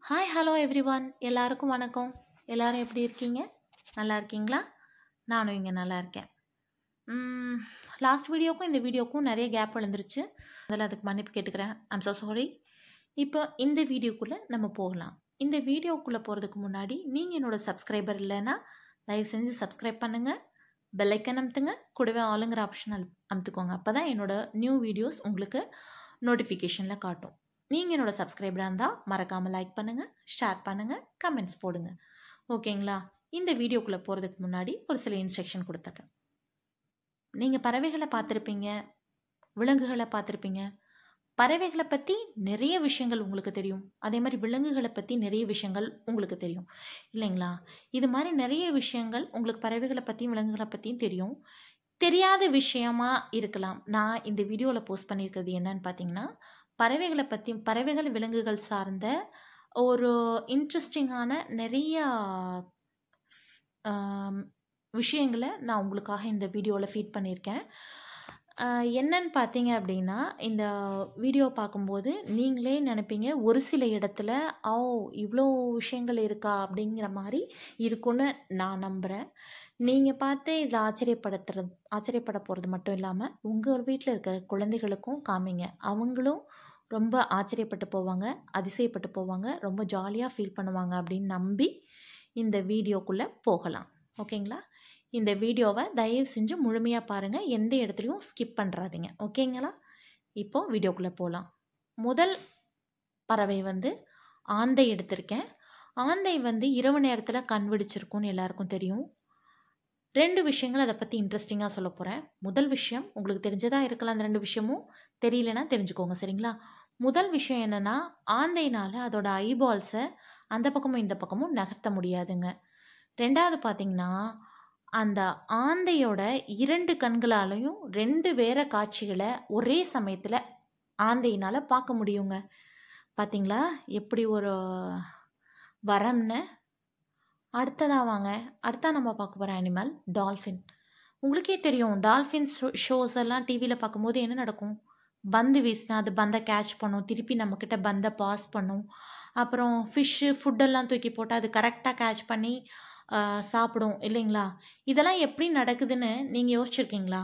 hi hello everyone எல்லாருக்கும் வணக்கம் எல்லாரும் எப்படி இருக்கீங்க நல்லா இருக்கீங்களா நானும் இங்கே நல்லா இருக்கேன் லாஸ்ட் வீடியோக்கும் இந்த வீடியோக்கும் நிறைய கேப் விழுந்துருச்சு அதில் அதுக்கு மன்னிப்பு கேட்டுக்கிறேன் ஐம் ஸோ சாரி இப்போ இந்த வீடியோக்குள்ளே நம்ம போகலாம் இந்த வீடியோக்குள்ளே போகிறதுக்கு முன்னாடி நீங்கள் என்னோடய சப்ஸ்கிரைபர் இல்லைன்னா தயவு செஞ்சு சப்ஸ்கிரைப் பண்ணுங்கள் பெல்லைக்கன் அமுத்துங்க கூடவே ஆளுங்கிற ஆப்ஷன் அமுத்துக்கோங்க அப்போ தான் என்னோடய நியூ வீடியோஸ் உங்களுக்கு நோட்டிஃபிகேஷனில் காட்டும் நீங்கள் என்னோட சப்ஸ்கிரைபராக இருந்தால் மறக்காமல் லைக் பண்ணுங்கள் ஷேர் பண்ணுங்கள் கமெண்ட்ஸ் போடுங்க ஓகேங்களா இந்த வீடியோக்குள்ளே போகிறதுக்கு முன்னாடி ஒரு சில இன்ஸ்ட்ரக்ஷன் கொடுத்துட்றேன் நீங்கள் பறவைகளை பார்த்துருப்பீங்க விலங்குகளை பார்த்துருப்பீங்க பறவைகளை பற்றி நிறைய விஷயங்கள் உங்களுக்கு தெரியும் அதே மாதிரி விலங்குகளை பற்றி நிறைய விஷயங்கள் உங்களுக்கு தெரியும் இல்லைங்களா இது மாதிரி நிறைய விஷயங்கள் உங்களுக்கு பறவைகளை பற்றியும் விலங்குகளை பற்றியும் தெரியும் தெரியாத விஷயமா இருக்கலாம் நான் இந்த வீடியோவில் போஸ்ட் பண்ணியிருக்கிறது என்னன்னு பார்த்தீங்கன்னா பறவைகளை பற்றி பறவைகள் விலங்குகள் சார்ந்த ஒரு இன்ட்ரெஸ்டிங்கான நிறைய விஷயங்களை நான் உங்களுக்காக இந்த வீடியோவில் ஃபீட் பண்ணியிருக்கேன் என்னன்னு பார்த்தீங்க அப்படின்னா இந்த வீடியோ பார்க்கும்போது நீங்களே நினைப்பீங்க ஒரு சில இடத்துல ஓ இவ்வளோ விஷயங்கள் இருக்கா அப்படிங்கிற மாதிரி இருக்குன்னு நான் நம்புகிறேன் நீங்கள் பார்த்து இதில் ஆச்சரியப்படுத்துறது ஆச்சரியப்பட போகிறது மட்டும் இல்லாமல் உங்கள் வீட்டில் இருக்கிற குழந்தைகளுக்கும் காமிங்க அவங்களும் ரொம்ப ஆச்சரியப்பட்டு போவாங்க அதிசயப்பட்டு போவாங்க ரொம்ப ஜாலியாக ஃபீல் பண்ணுவாங்க அப்படின்னு நம்பி இந்த வீடியோக்குள்ளே போகலாம் ஓகேங்களா இந்த வீடியோவை தயவு செஞ்சு முழுமையாக பாருங்கள் எந்த இடத்துலையும் ஸ்கிப் பண்ணுறாதீங்க ஓகேங்களா இப்போது வீடியோக்குள்ளே போகலாம் முதல் பறவை வந்து ஆந்தை எடுத்திருக்கேன் ஆந்தை வந்து இரவு நேரத்தில் கண் விடிச்சிருக்கும்னு எல்லாருக்கும் தெரியும் ரெண்டு விஷயங்கள் அதை பற்றி இன்ட்ரெஸ்டிங்காக சொல்ல போகிறேன் முதல் விஷயம் உங்களுக்கு தெரிஞ்சதாக இருக்கலாம் அந்த ரெண்டு விஷயமும் தெரியலனா தெரிஞ்சுக்கோங்க சரிங்களா முதல் விஷயம் என்னென்னா ஆந்தைனால் அதோட ஐபால்ஸை அந்த பக்கமும் இந்த பக்கமும் நகர்த்த முடியாதுங்க ரெண்டாவது பார்த்தீங்கன்னா அந்த ஆந்தையோட இரண்டு கண்களாலையும் ரெண்டு வேற காட்சிகளை ஒரே சமயத்தில் ஆந்தையினால் பார்க்க முடியுங்க பார்த்தீங்களா எப்படி ஒரு வரம்னு அடுத்ததாக வாங்க அடுத்தா நம்ம பார்க்க போகிற அனிமல் டால்ஃபின் உங்களுக்கே தெரியும் டால்ஃபின்ஸ் ஷோஸ் எல்லாம் டிவியில் பார்க்கும்போது என்ன நடக்கும் பந்து வீசினா அது பந்தை கேட்ச் பண்ணும் திருப்பி நம்மக்கிட்ட பந்தை பாஸ் பண்ணும் அப்புறம் ஃபிஷ்ஷு ஃபுட்டெல்லாம் தூக்கி போட்டு அது கரெக்டாக கேட்ச் பண்ணி சாப்பிடும் இல்லைங்களா இதெல்லாம் எப்படி நடக்குதுன்னு நீங்கள் யோசிச்சிருக்கீங்களா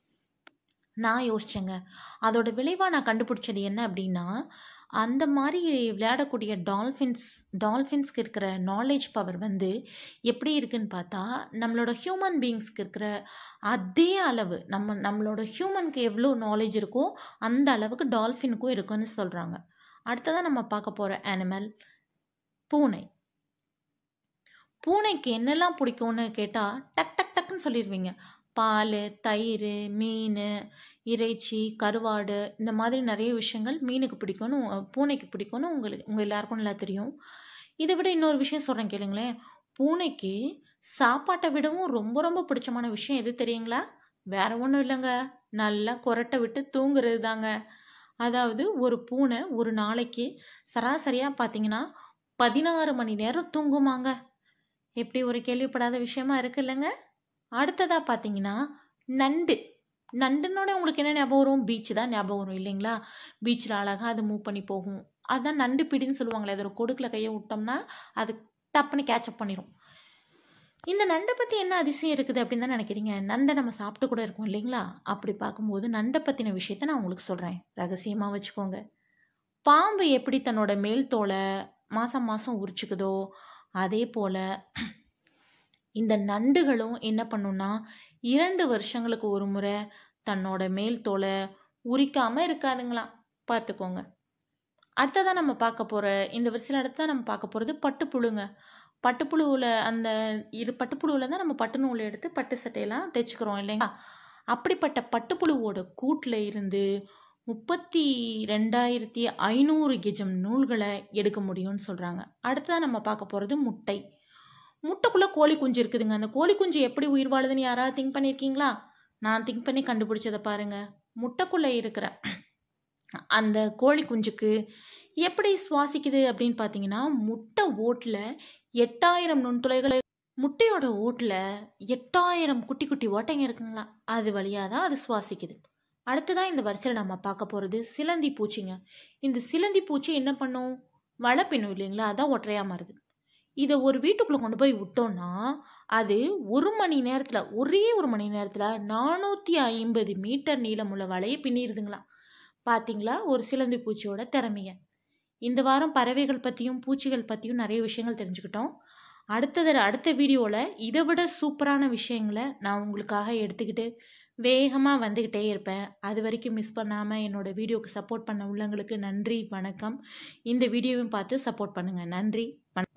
நான் யோசிச்சேங்க அதோட விளைவாக நான் கண்டுபிடிச்சது என்ன அப்படின்னா அந்த மாதிரி விளையாடக்கூடிய டால்ஃபின்ஸ் டால்ஃபின்ஸ்க்கு இருக்கிற நாலேஜ் பவர் வந்து எப்படி இருக்குன்னு பார்த்தா நம்மளோட ஹியூமன் பீயிங்ஸ்க்கு இருக்கிற அதே அளவு நம்ம நம்மளோட ஹியூமனுக்கு எவ்வளோ நாலேஜ் இருக்கோ அந்த அளவுக்கு டால்ஃபினுக்கும் இருக்குன்னு சொல்கிறாங்க அடுத்ததாக நம்ம பார்க்க போகிற அனிமல் பூனை பூனைக்கு என்னெல்லாம் பிடிக்கும்னு கேட்டால் டக் டக் டக்குன்னு சொல்லிடுவீங்க பால் தயிர் மீன் இறைச்சி கருவாடு இந்த மாதிரி நிறைய விஷயங்கள் மீனுக்கு பிடிக்கும்னு பூனைக்கு பிடிக்கும்னு உங்களுக்கு உங்கள் எல்லாருக்கும் நல்லா தெரியும் இதை விட இன்னொரு விஷயம் சொல்கிறேன் கேளுங்களேன் பூனைக்கு சாப்பாட்டை விடவும் ரொம்ப ரொம்ப பிடிச்சமான விஷயம் எது தெரியுங்களா வேற ஒன்றும் இல்லைங்க நல்லா கொரட்டை விட்டு தூங்குறது தாங்க அதாவது ஒரு பூனை ஒரு நாளைக்கு சராசரியாக பார்த்தீங்கன்னா பதினாறு மணி நேரம் தூங்குமாங்க எப்படி ஒரு கேள்விப்படாத விஷயமா இருக்கு இல்லைங்க அடுத்ததாக பார்த்தீங்கன்னா நண்டு நண்டுனோட உங்களுக்கு என்ன ஞாபகம் வரும் பீச்சு தான் ஞாபகம் வரும் இல்லைங்களா பீச்சில் அழகாக அது மூவ் பண்ணி போகும் அதுதான் நண்டு பிடின்னு சொல்லுவாங்களே அது ஒரு கொடுக்கில் கையை விட்டோம்னா அது டப்புன்னு கேட்சப் பண்ணிடும் இந்த நண்டை பற்றி என்ன அதிசயம் இருக்குது அப்படின்னு தான் நினைக்கிறீங்க நண்டை நம்ம சாப்பிட்டு கூட இருக்கோம் இல்லைங்களா அப்படி பார்க்கும்போது நண்டை பற்றின விஷயத்த நான் உங்களுக்கு சொல்கிறேன் ரகசியமாக வச்சுக்கோங்க பாம்பு எப்படி தன்னோட மேல் தோலை மாதம் மாதம் உரிச்சுக்குதோ அதே போல் இந்த நண்டுகளும் என்ன பண்ணுன்னா இரண்டு வருஷங்களுக்கு ஒரு முறை தன்னோட மேல் தோலை உரிக்காமல் இருக்காதுங்களாம் பார்த்துக்கோங்க அடுத்ததான் நம்ம பார்க்க போகிற இந்த வரிசையில் அடுத்ததான் நம்ம பார்க்க போகிறது பட்டுப்புழுங்க பட்டுப்புழுவில் அந்த இரு பட்டுப்புழுவில் தான் நம்ம பட்டு நூல் எடுத்து பட்டு சட்டையெல்லாம் தைச்சிக்கிறோம் இல்லைங்களா அப்படிப்பட்ட பட்டுப்புழுவோட கூட்டில் இருந்து முப்பத்தி ரெண்டாயிரத்தி ஐநூறு கெஜம் நூல்களை எடுக்க முடியும்னு சொல்கிறாங்க அடுத்ததான் நம்ம பார்க்க போகிறது முட்டை முட்டைக்குள்ளே கோழி குஞ்சு இருக்குதுங்க அந்த கோழி குஞ்சு எப்படி உயிர் வாழுதுன்னு யாராவது திங்க் பண்ணியிருக்கீங்களா நான் திங்க் பண்ணி கண்டுபிடிச்சதை பாருங்கள் முட்டைக்குள்ளே இருக்கிற அந்த கோழி குஞ்சுக்கு எப்படி சுவாசிக்குது அப்படின்னு பார்த்தீங்கன்னா முட்டை ஓட்டில் எட்டாயிரம் நுண்துளைகளை முட்டையோட ஓட்டில் எட்டாயிரம் குட்டி குட்டி ஓட்டைங்க இருக்குங்களா அது வழியாக தான் அது சுவாசிக்குது அடுத்ததாக இந்த வரிசையில் நம்ம பார்க்க போகிறது சிலந்தி பூச்சிங்க இந்த சிலந்தி பூச்சி என்ன பண்ணும் வலை பின்னும் இல்லைங்களா அதான் ஒற்றையாக மாறுது இதை ஒரு வீட்டுக்குள்ளே கொண்டு போய் விட்டோம்னா அது ஒரு மணி நேரத்தில் ஒரே ஒரு மணி நேரத்தில் நானூற்றி ஐம்பது மீட்டர் நீளமுள்ள வலையை பின்னிடுதுங்களாம் பார்த்தீங்களா ஒரு சிலந்தி பூச்சியோட திறமைய இந்த வாரம் பறவைகள் பற்றியும் பூச்சிகள் பற்றியும் நிறைய விஷயங்கள் தெரிஞ்சுக்கிட்டோம் அடுத்தது அடுத்த வீடியோவில் இதை விட சூப்பரான விஷயங்களை நான் உங்களுக்காக எடுத்துக்கிட்டு வேகமாக வந்துக்கிட்டே இருப்பேன் அது வரைக்கும் மிஸ் பண்ணாமல் என்னோட வீடியோக்கு சப்போர்ட் பண்ண உள்ளங்களுக்கு நன்றி வணக்கம் இந்த வீடியோவையும் பார்த்து சப்போர்ட் பண்ணுங்கள் நன்றி வணக்கம்